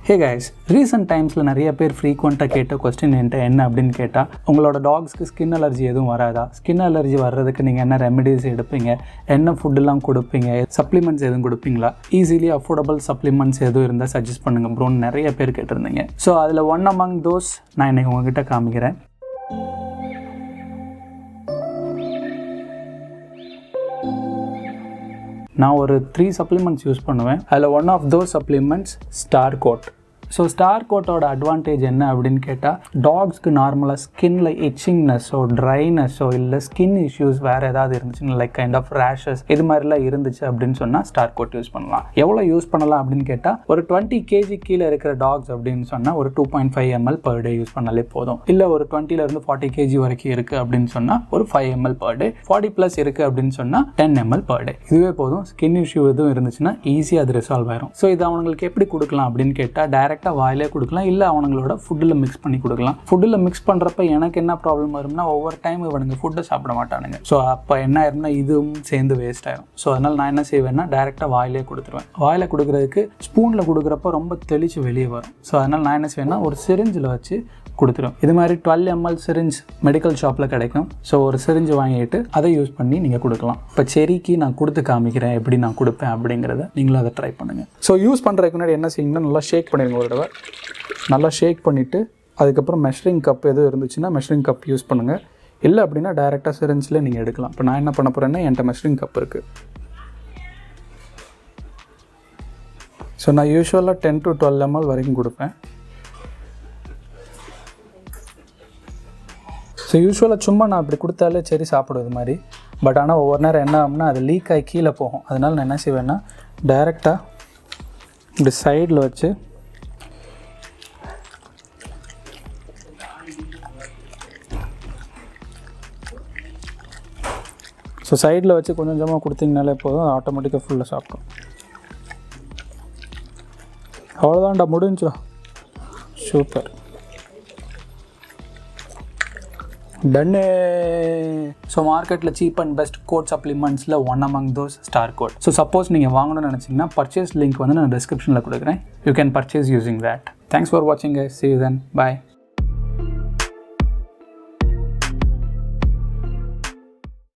hey guys recent டைம்ஸில் நிறைய பேர் ஃப்ரீக்வெண்ட்டாக கேட்ட கொஸ்டின் என்கிட்ட என்ன அப்படின்னு கேட்டால் உங்களோட டாக்ஸ்க்கு ஸ்கின் அலர்ஜி எதுவும் வராதா ஸ்கின் அலர்ஜி வர்றதுக்கு நீங்கள் என்ன ரெமெடிஸ் எடுப்பீங்க என்ன ஃபுட்டெல்லாம் கொடுப்பீங்க சப்ளிமெண்ட்ஸ் எதுவும் கொடுப்பீங்களா ஈஸிலி அஃபோர்டபுள் சப்ளிமெண்ட்ஸ் எதுவும் இருந்தால் சஜஸ்ட் பண்ணுங்க ப்ரோன்னு நிறைய பேர் கேட்டிருந்தீங்க ஸோ அதில் ஒன் அமங் தோஸ் நான் இன்னைக்கு உங்ககிட்ட காமிக்கிறேன் நான் ஒரு த்ரீ சப்ளிமெண்ட்ஸ் யூஸ் பண்ணுவேன் அதில் one of those supplements Star Coat so Star கோட்டோட அட்வான்டேஜ் என்ன அப்படின்னு கேட்டால் டாக்ஸ்க்கு நார்மலாக ஸ்கின்ல இச்சிங்னஸோ ட்ரைனஸோ இல்லை ஸ்கின் இஷ்யூஸ் வேறு ஏதாவது இருந்துச்சுன்னா லைக் கைண்ட் ஆஃப் ரேஷஸ் இது மாதிரிலாம் இருந்துச்சு அப்படின்னு சொன்னால் ஸ்டார் கோட் யூஸ் பண்ணலாம் எவ்வளோ யூஸ் பண்ணலாம் அப்படின்னு கேட்டால் ஒரு டுவெண்ட்டி கேஜி கீழே இருக்கிற டாக்ஸ் அப்படின்னு சொன்னால் ஒரு two point five ML per day use பண்ணாலே போதும் இல்லை ஒரு டுவெண்ட்டிலேருந்து ஃபார்ட்டி கேஜி வரைக்கும் இருக்குது அப்படின்னு சொன்னால் ஒரு five ML per day forty plus இருக்குது அப்படின்னு சொன்னால் டென் எம்எல் பர் டே இதுவே போதும் ஸ்கின் இஷ்யூ எதுவும் இருந்துச்சுன்னா ஈஸியாக அது ரிசால்வ் ஆயிரும் ஸோ இது அவங்களுக்கு எப்படி கொடுக்கலாம் அப்படின்னு கேட்டால் டைரெக்டாக வாயிலே கொடுக்கலாம் இல்லை அவங்களோட ஃபுட்டில் மிக்ஸ் பண்ணி கொடுக்கலாம் ஃபுட்டில் மிக்ஸ் பண்ணுறப்ப எனக்கு என்ன ப்ராப்ளம் வரும்னா ஒவ்வொரு டைம் இவனுங்க ஃபுட்டை சாப்பிட மாட்டானுங்க ஸோ அப்போ என்ன ஆயிரும்னா இதுவும் சேர்ந்து வேஸ்ட் ஆயிரும் ஸோ அதனால் நான் என்ன செய்வேன்னா டைரெக்டாக வாயிலே கொடுத்துருவேன் வாயில கொடுக்குறதுக்கு ஸ்பூனில் கொடுக்குறப்ப ரொம்ப தெளிச்சு வெளியே வரும் ஸோ அதனால் நான் என்ன செய்வேன்னா ஒரு சிரிஞ்சில் வச்சு கொடுத்துரும் இது மாதிரி டுவெல் எம்எல் சிரிஞ்ச் மெடிக்கல் ஷாப்பில் கிடைக்கும் ஸோ ஒரு சிரிஞ்சு வாங்கிட்டு அதை யூஸ் பண்ணி நீங்கள் கொடுக்கலாம் இப்போ செரிக்கு நான் கொடுத்து காமிக்கிறேன் எப்படி நான் கொடுப்பேன் அப்படிங்கிறத நீங்களும் அதை ட்ரை பண்ணுங்கள் ஸோ யூஸ் பண்ணுறதுக்கு முன்னாடி என்ன செய்யுங்கன்னா நல்லா ஷேக் பண்ணிடுங்க ஒரு தடவை நல்லா ஷேக் பண்ணிவிட்டு அதுக்கப்புறம் மெஷரிங் கப் எதுவும் இருந்துச்சுன்னா மெஷரிங் கப் யூஸ் பண்ணுங்கள் இல்லை அப்படின்னா டேரெக்டாக சிரிஞ்சில் நீங்கள் எடுக்கலாம் இப்போ நான் என்ன பண்ண போகிறேன்னா என்கிட்ட மெஷரிங் கப் இருக்குது ஸோ நான் யூஸ்வலாக டென் டு டுவெல் எம்எல் வரைக்கும் கொடுப்பேன் ஸோ யூஸ்வலாக சும்மா நான் அப்படி கொடுத்தாலே சரி சாப்பிடும் இது மாதிரி பட் ஆனால் ஒவ்வொரு நேரம் என்ன ஆகும்னா அது லீக் ஆகி கீழே போகும் அதனால நான் என்ன செய்வேன்னா டைரெக்டாக இப்படி சைடில் வச்சு ஸோ சைடில் வச்சு கொஞ்சம் கொஞ்சமாக கொடுத்தீங்கனாலே போதும் ஆட்டோமேட்டிக்காக ஃபுல்லாக சாப்பிடும் அவ்வளோதான்டா முடிஞ்சோ சூப்பர் டன்னு ஸோ மார்க்கெட்டில் சீப் அண்ட் பெஸ்ட் கோட் சப்ளிமெண்ட்ஸில் one among those Star Coat so suppose நீங்கள் வாங்கணும்னு நினச்சிங்கன்னா பர்ச்சேஸ் லிங்க் வந்து நான் டிஸ்கிரிப்ஷனில் கொடுக்குறேன் you can purchase using that thanks for வாட்சிங் சி யூ தென் பாய்